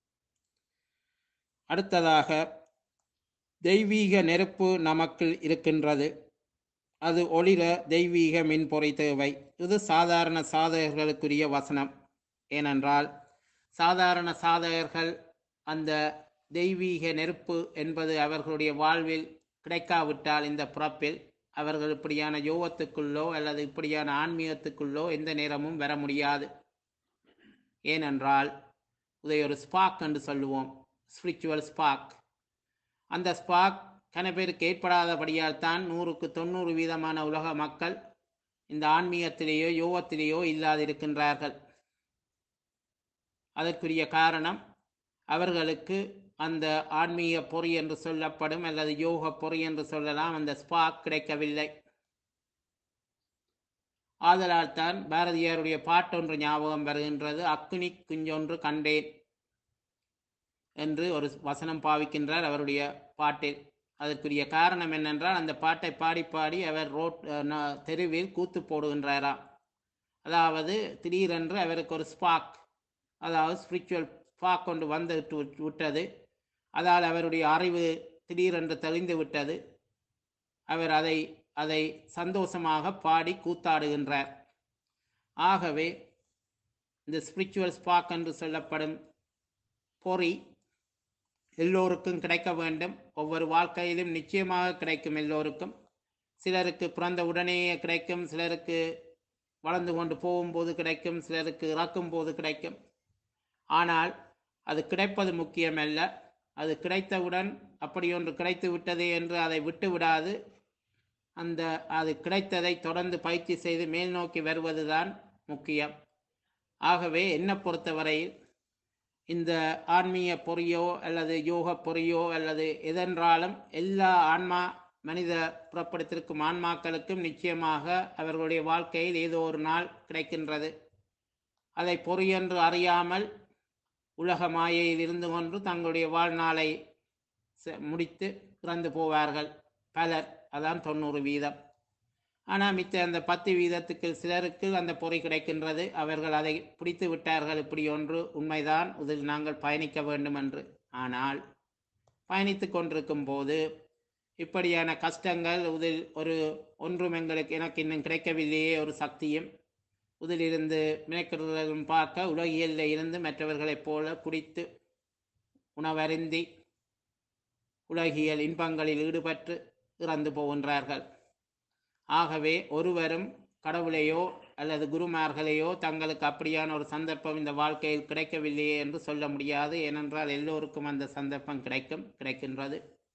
அடுத்ததாக தெய்வீக நெருப்பு நமக்குள் இருக்கின்றது அது ஒளிர தெய்வீக மின்பொறை தேவை இது சாதாரண சாதகர்களுக்குரிய வசனம் ஏனென்றால் சாதாரண சாதகர்கள் அந்த தெய்வீக நெருப்பு என்பது அவர்களுடைய வாழ்வில் கிடைக்காவிட்டால் இந்த பிறப்பில் அவர்கள் இப்படியான யோகத்துக்குள்ளோ அல்லது இப்படியான ஆன்மீகத்துக்குள்ளோ எந்த நேரமும் வர முடியாது ஏனென்றால் இதை ஒரு ஸ்பாக் என்று சொல்லுவோம் ஸ்பிரிச்சுவல் ஸ்பாக் அந்த ஸ்பாக் கன பேருக்கு ஏற்படாதபடியால் தான் நூறுக்கு தொண்ணூறு வீதமான உலக மக்கள் இந்த ஆன்மீகத்திலேயோ யோகத்திலேயோ இல்லாதிருக்கின்றார்கள் அதற்குரிய காரணம் அவர்களுக்கு அந்த ஆன்மீக பொறி என்று சொல்லப்படும் அல்லது யோக பொறி என்று சொல்லலாம் அந்த ஸ்பாக் கிடைக்கவில்லை ஆதலால் தான் பாரதியாருடைய பாட்டொன்று ஞாபகம் வருகின்றது அக்னி குஞ்சொன்று கண்டேன் என்று ஒரு வசனம் பாவிக்கின்றார் அவருடைய பாட்டில் அதற்குரிய காரணம் என்னென்றால் அந்த பாட்டை பாடி பாடி அவர் ரோட் தெருவில் கூத்து போடுகின்றாராம் அதாவது திடீரென்று அவருக்கு ஒரு ஸ்பாக் அதாவது ஸ்பிரிச்சுவல் ஸ்பாக் கொண்டு வந்து விட்டது அதால் அவருடைய அறிவு திடீரென்று தெளிந்து விட்டது அவர் அதை அதை சந்தோஷமாக பாடி கூத்தாடுகின்றார் ஆகவே இந்த ஸ்பிரிச்சுவல் ஸ்பாக் என்று சொல்லப்படும் பொறி எல்லோருக்கும் கிடைக்க வேண்டும் ஒவ்வொரு வாழ்க்கையிலும் நிச்சயமாக கிடைக்கும் எல்லோருக்கும் சிலருக்கு பிறந்த உடனேயே கிடைக்கும் சிலருக்கு வளர்ந்து கொண்டு போகும்போது கிடைக்கும் சிலருக்கு இறக்கும் போது கிடைக்கும் ஆனால் அது கிடைப்பது முக்கியமல்ல அது கிடைத்தவுடன் அப்படி ஒன்று கிடைத்து விட்டது என்று அதை விட்டு விடாது அந்த அது கிடைத்ததை தொடர்ந்து பயிற்சி செய்து மேல் நோக்கி வருவதுதான் முக்கியம் ஆகவே என்னை பொறுத்தவரையில் இந்த ஆன்மீக பொறியோ அல்லது யோக பொறியோ அல்லது எதென்றாலும் எல்லா ஆன்மா மனித புறப்படுத்திருக்கும் ஆன்மாக்களுக்கும் நிச்சயமாக அவர்களுடைய வாழ்க்கையில் ஏதோ ஒரு நாள் கிடைக்கின்றது அதை பொறியென்று அறியாமல் உலக மாயையில் இருந்து கொண்டு தங்களுடைய வாழ்நாளை முடித்து இறந்து போவார்கள் பலர் அதான் தொண்ணூறு வீதம் ஆனால் மித்த அந்த பத்து வீதத்துக்கு சிலருக்கு அந்த பொறி கிடைக்கின்றது அவர்கள் அதை பிடித்து விட்டார்கள் இப்படி ஒன்று உண்மைதான் இதில் நாங்கள் பயணிக்க வேண்டும் என்று ஆனால் பயணித்து கொண்டிருக்கும் போது இப்படியான கஷ்டங்கள் இதில் ஒரு ஒன்றும் எங்களுக்கு எனக்கு இன்னும் கிடைக்கவில்லையே ஒரு சக்தியும் இதிலிருந்து மினக்கிறதும் பார்க்க உலகியலில் இருந்து மற்றவர்களைப் போல குடித்து உணவருந்தி உலகியல் இன்பங்களில் ஈடுபட்டு இறந்து போகின்றார்கள் ஆகவே ஒருவரும் கடவுளையோ அல்லது குருமார்களையோ தங்களுக்கு அப்படியான ஒரு சந்தர்ப்பம் இந்த வாழ்க்கையில் கிடைக்கவில்லையே என்று சொல்ல முடியாது ஏனென்றால் எல்லோருக்கும் அந்த சந்தர்ப்பம் கிடைக்கும் கிடைக்கின்றது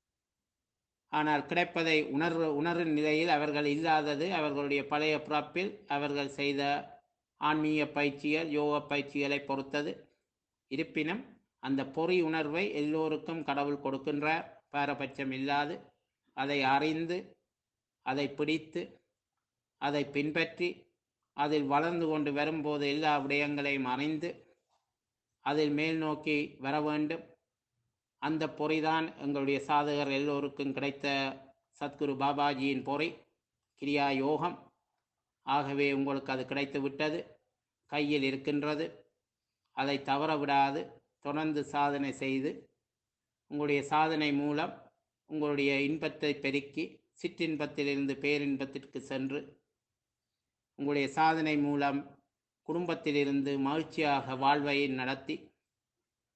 ஆனால் கிடைப்பதை உணர் உணரும் நிலையில் அவர்கள் இல்லாதது அவர்களுடைய பழைய பிறப்பில் அவர்கள் செய்த ஆன்மீக பயிற்சிகள் யோக பயிற்சிகளை பொறுத்தது இருப்பினும் அந்த பொறி உணர்வை எல்லோருக்கும் கடவுள் கொடுக்கின்றார் பாரபட்சம் இல்லாது அதை அறிந்து அதை பிடித்து அதை பின்பற்றி அதில் வளர்ந்து கொண்டு வரும்போது எல்லா விடயங்களையும் அறிந்து அதில் மேல் நோக்கி வர வேண்டும் அந்த பொறிதான் எங்களுடைய சாதகர் எல்லோருக்கும் கிடைத்த சத்குரு பாபாஜியின் பொறி கிரியா யோகம் ஆகவே உங்களுக்கு அது கிடைத்து விட்டது கையில் இருக்கின்றது அதை தவற விடாது தொடர்ந்து சாதனை செய்து உங்களுடைய சாதனை மூலம் உங்களுடைய இன்பத்தை பெருக்கி சிற்றின்பத்திலிருந்து பேரின்பத்திற்கு சென்று உங்களுடைய சாதனை மூலம் குடும்பத்திலிருந்து மகிழ்ச்சியாக வாழ்வை நடத்தி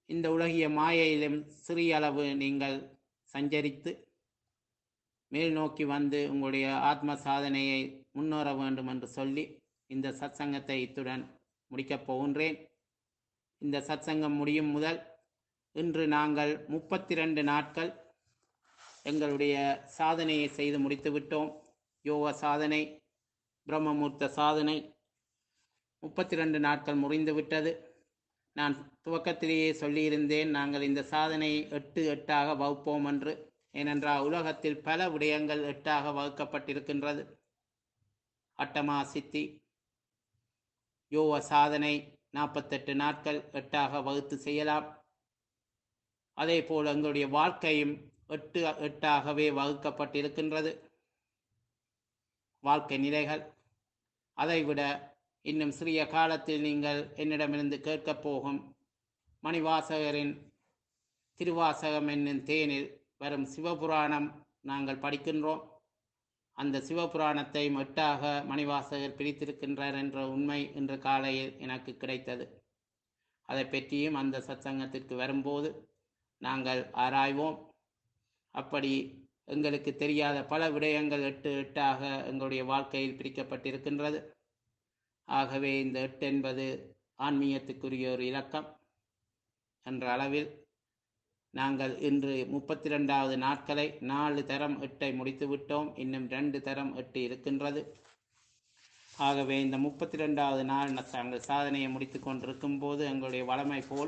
இந்த உலகிய மாயையிலும் சிறிய அளவு நீங்கள் சஞ்சரித்து மேல் நோக்கி வந்து உங்களுடைய ஆத்ம சாதனையை முன்னேற வேண்டும் என்று சொல்லி இந்த சத்சங்கத்தை இத்துடன் முடிக்கப் போகின்றேன் இந்த சத்சங்கம் முடியும் முதல் இன்று நாங்கள் முப்பத்தி ரெண்டு நாட்கள் எங்களுடைய சாதனையை செய்து முடித்து விட்டோம் யோக சாதனை பிரம்மமூர்த்த சாதனை முப்பத்தி ரெண்டு நாட்கள் முடிந்து விட்டது நான் துவக்கத்திலேயே சொல்லியிருந்தேன் நாங்கள் இந்த சாதனையை எட்டு எட்டாக வகுப்போம் என்று ஏனென்றால் உலகத்தில் பல விடயங்கள் எட்டாக வகுக்கப்பட்டிருக்கின்றது அட்டமா சித்தி யோக சாதனை நாற்பத்தெட்டு நாட்கள் எட்டாக வகுத்து செய்யலாம் அதே போல் எங்களுடைய வாழ்க்கையும் எட்டு எட்டாகவே வகுக்கப்பட்டிருக்கின்றது வாழ்க்கை நிலைகள் அதைவிட இன்னும் சிறிய காலத்தில் நீங்கள் என்னிடமிருந்து கேட்கப் போகும் மணிவாசகரின் திருவாசகம் என்னும் தேனில் வரும் சிவபுராணம் நாங்கள் படிக்கின்றோம் அந்த சிவபுராணத்தை எட்டாக மணிவாசகர் பிரித்திருக்கின்றார் என்ற உண்மை இன்று காலையில் எனக்கு கிடைத்தது அதை பற்றியும் அந்த சத்சங்கத்திற்கு வரும்போது நாங்கள் ஆராய்வோம் அப்படி எங்களுக்கு தெரியாத பல விடயங்கள் எட்டு எட்டாக எங்களுடைய வாழ்க்கையில் பிரிக்கப்பட்டிருக்கின்றது ஆகவே இந்த எட்டு என்பது ஆன்மீகத்துக்குரிய ஒரு இலக்கம் என்ற அளவில் நாங்கள் இன்று முப்பத்தி ரெண்டாவது நாட்களை நாலு தரம் எட்டை முடித்து விட்டோம் இன்னும் ரெண்டு தரம் எட்டு இருக்கின்றது ஆகவே இந்த முப்பத்தி ரெண்டாவது நாள் நாங்கள் சாதனையை முடித்து கொண்டிருக்கும் போது எங்களுடைய வளமை போல்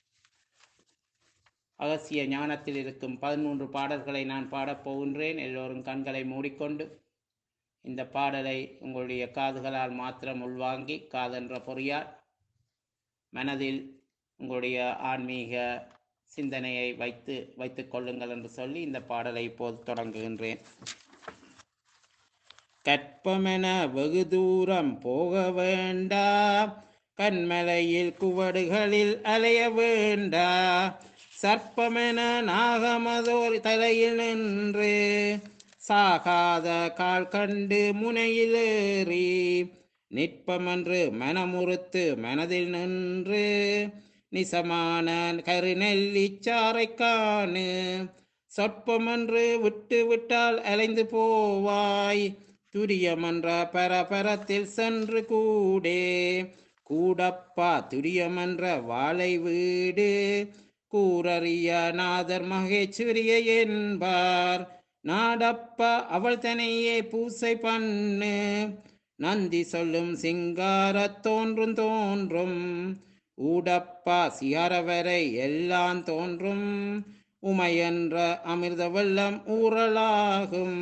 அகசிய ஞானத்தில் இருக்கும் பதிமூன்று பாடல்களை நான் பாடப் போகின்றேன் எல்லோரும் கண்களை மூடிக்கொண்டு இந்த பாடலை உங்களுடைய காதுகளால் மாத்திரம் உள்வாங்கி காதென்ற பொறியால் மனதில் உங்களுடைய ஆன்மீக சிந்தனையை வைத்து வைத்துக் கொள்ளுங்கள் என்று சொல்லி இந்த பாடலை இப்போது தொடங்குகின்றேன் கற்பமென வெகு தூரம் போக வேண்டா கண்மலையில் குவடுகளில் அலைய வேண்டா சர்ப்பமென நாகமதோர் தலையில் நின்று சாகாத கால் கண்டு முனையிலேறி நிற்பமென்று மனமுறுத்து மனதில் நின்று நிசமான கருநெல்லிச்சாரை காணு சொற்பமென்று விட்டு விட்டால் அலைந்து போவாய் துரியமன்ற பரபரத்தில் சென்று கூடே கூடப்பா துரியமன்ற வாழை வீடு கூறறிய நாதர் மகேஸ்வரிய என்பார் நாடப்பா அவள் தனையே பூசை பண்ணு நந்தி சொல்லும் சிங்காரத் தோன்றும் தோன்றும் ஊடப்பா சிகரவரை எல்லாம் தோன்றும் உமையென்ற அமிர்த வெள்ளம் ஊறலாகும்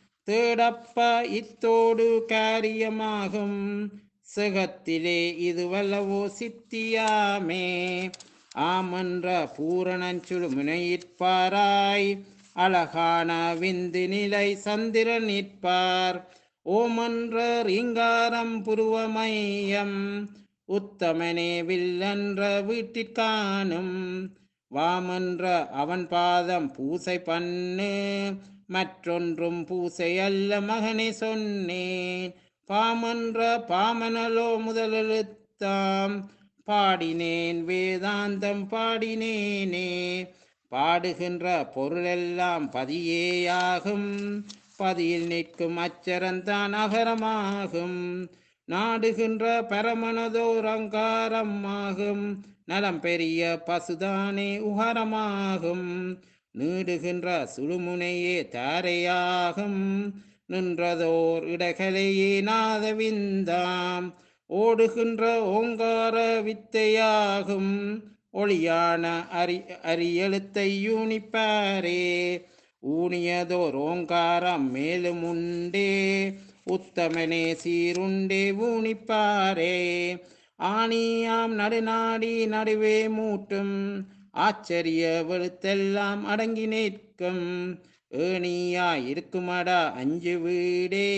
தேடப்பா இத்தோடு காரியமாகும் சிகத்திலே இது வல்லவோ சித்தியாமே ஆமன்ற பூரணஞ்சுழு முனையிற்பாராய் அழகான விந்து நிலை சந்திரன் நிற்பார் ஓமன்ற ரீங்காரம் புருவமையம் உத்தமனே வில்லன்ற வீட்டிற்கானும் வாமன்ற அவன் பாதம் பூசை பண்ணு மற்றொன்றும் பூசை அல்ல மகனே சொன்னேன் பாமன்ற பாமனலோ முதலெழுத்தாம் பாடினேன் வேதாந்தம் பாடினேனே பாடுகின்ற பொருளெல்லாம் பதியேயாகும் பதியில் நிற்கும் அச்சரந்தான் அகரமாகும் நாடுகின்ற பரமனதோர் அங்காரம் ஆகும் நலம் பெரிய பசுதானே உகரமாகும் நீடுகின்ற சுழுமுனையே தாரையாகும் நின்றதோர் இடகலையே நாதவிந்தாம் ஓடுகின்ற ஓங்கார வித்தையாகும் ஒளியான அரி அரியெழுத்தை யூனிப்பாரே ஊனியதோர் ஓங்காரம் மேலும் உண்டே உத்தமனே சீருண்டே ஊனிப்பாரே ஆணியாம் நடுநாடி நடுவே மூட்டும் ஆச்சரிய வெளுத்தெல்லாம் அடங்கி நிற்கும் ஏணியாய் இருக்குமடா அஞ்சு வீடே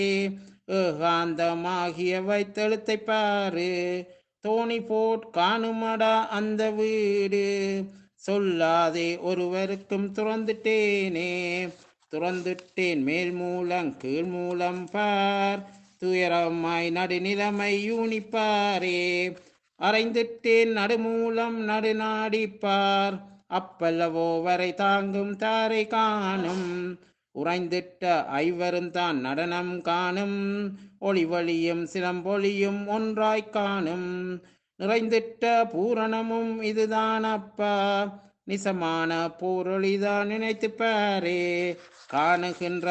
ஏகாந்தமாகிய வைத்தெழுத்தை பாரு தோணி போட் காணுமடா அந்த வீடு சொல்லாதே ஒருவருக்கும் துறந்துட்டேனே துறந்துட்டேன் மேல் மூலம் கீழ் மூலம் பார் துயரமாய் நடுநிலைமை யூனிப்பாரே அறைந்திட்டேன் நடுமூலம் நடுநாடிப்பார் அப்பல்லவோ வரை தாங்கும் தாரை காணும் உறைந்திட்ட ஐவரும் தான் நடனம் காணும் ஒளிவழியும் சிலம்பொழியும் ஒன்றாய்க் காணும் நிறைந்திட்ட பூரணமும் இதுதான் அப்பா நிசமான பூரொளிதான் நினைத்து பாரே காணுகின்ற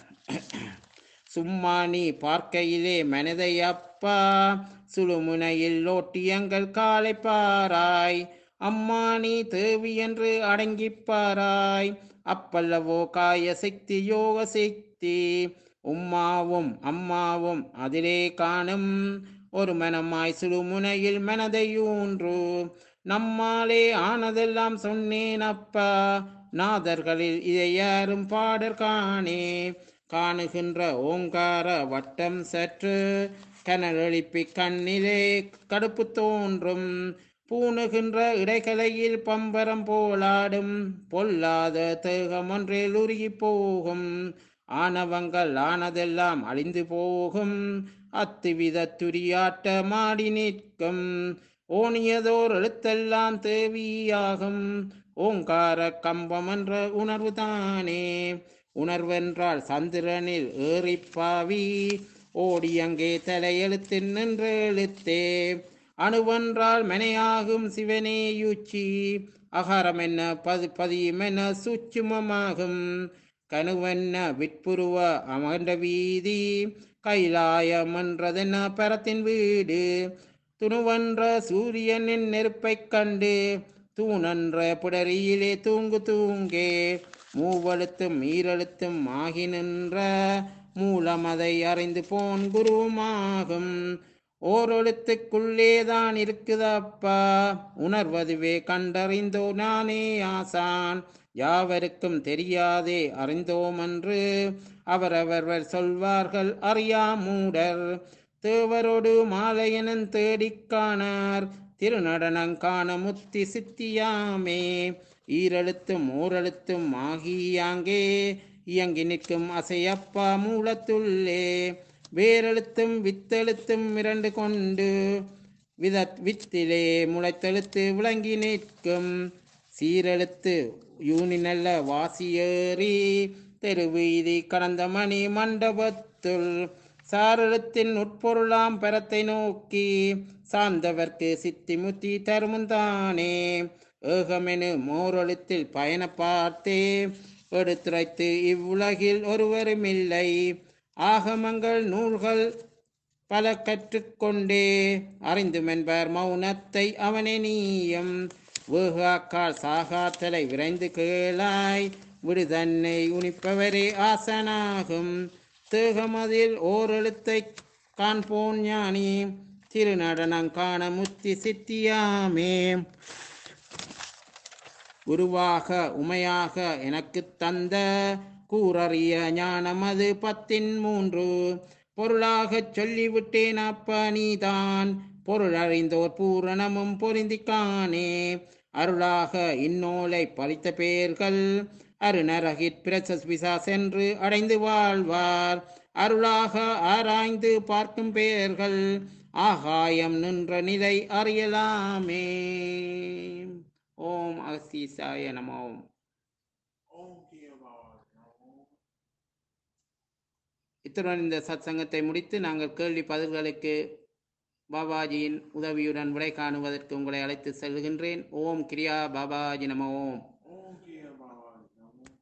சும்மா நீ பார்க்கையிலே மனதை அப்பா சுழுமுனையில் லோட்டியங்கள் காலை பாராய் அம்மா நீ தேவி என்று அடங்கிப் பாராய் அப்பல்லவோ காய சக்தி யோக சக்தி உம்மாவும் அம்மாவும் அதிலே காணும் ஒரு மனமாய் சுழுமுனையில் மனதை ஊன்று நம்மாலே ஆனதெல்லாம் சொன்னேன் அப்பா நாதர்களில் இதை யாரும் பாடற் காணே காணுகின்ற ஓங்கார வட்டம் சற்று கனல் எழுப்பி கண்ணிலே கடுப்பு தோன்றும் பூணுகின்ற இடைக்கலையில் பம்பரம் போலாடும் பொல்லாத தேகம் ஒன்றில் உருகி போகும் ஆணவங்கள் ஆனதெல்லாம் அழிந்து போகும் அத்துவித துரியாட்ட மாடி நிற்கும் ஓனியதோர் எழுத்தெல்லாம் தேவியாகும் ஓங்கார கம்பம் என்ற உணர்வு தானே உணர்வென்றால் சந்திரனில் ஏறிப்பாவி ஓடி அங்கே தலையெழுத்து நின்று எழுத்தே அணுவென்றால் மனையாகும் சிவனே யூச்சி அகாரம் என்ன பது பதியும் என்ன சூட்சுமமாகும் கணுவென்ன விற்புருவ அமர்ந்த வீதி கைலாயம் என்றதென்ன பரத்தின் வீடு துணுவென்ற சூரியனின் நெருப்பைக் கண்டு தூணென்ற புடரியிலே தூங்கு தூங்கே மூவெழுத்தும் ஈரெழுத்தும் ஆகி நின்ற மூலமதை அறிந்து போன் குருவுமாகும் ஓரெழுத்துக்குள்ளேதான் இருக்குதப்பா உணர்வதுவே கண்டறிந்தோ நானே ஆசான் யாவருக்கும் தெரியாதே அறிந்தோமென்று அவரவர்கள் சொல்வார்கள் அறியா மூடர் தேவரோடு மாலையனன் தேடிக் காணார் திருநடனங் காண முத்தி சித்தியாமே ஈரெழுத்தும் ஓரெழுத்தும் ஆகியாங்கே இயங்கி நிற்கும் அசையப்பா மூலத்துள்ளே வேரெழுத்தும் வித்தெழுத்தும் இரண்டு கொண்டு வித வித்திலே முளைத்தெழுத்து விளங்கி நிற்கும் சீரெழுத்து யூனி நல்ல வாசியேறி தெருவீதி கடந்த மணி மண்டபத்துள் சாரெழுத்தின் உட்பொருளாம் பரத்தை நோக்கி சார்ந்தவர்க்கு சித்தி முத்தி தருமுந்தானே ஏகமெனு மோரெழுத்தில் பயண பார்த்தே எடுத்துரைத்து இவ்வுலகில் ஒருவருமில்லை ஆகமங்கள் நூல்கள் பல கற்றுக்கொண்டே அறிந்துமென்பர் மௌனத்தை அவனே நீயம் வேகாக்கால் சாகாத்தலை விரைந்து கேளாய் விடுதன்னை உணிப்பவரே ஆசனாகும் தேகமதில் ஓரெழுத்தை காண்போன் ஞானி திருநடனம் காண முத்தி சித்தியாமே குருவாக உமையாக எனக்குத் தந்த கூறறிய ஞானமது பத்தின் மூன்று பொருளாகச் சொல்லிவிட்டேன் அப்பா நீதான் பொருள் அறிந்தோர் பூரணமும் பொருந்திக் காணே அருளாக இந்நூலை பறித்த பேர்கள் அருணரகித் பிரசஸ் பிசா சென்று அடைந்து வாழ்வார் அருளாக ஆராய்ந்து பார்க்கும் பெயர்கள் ஆகாயம் நின்ற நிலை அறியலாமே ஓம் அகஸ்தீசாய நமோ ஓம் கிய பாபாஜி நமோ இத்துடன் இந்த சத்சங்கத்தை முடித்து நாங்கள் கேள்வி பதில்களுக்கு பாபாஜியின் உதவியுடன் விடை காணுவதற்கு உங்களை அழைத்து செல்கின்றேன் ஓம் கிரியா பாபாஜி நம ஓம்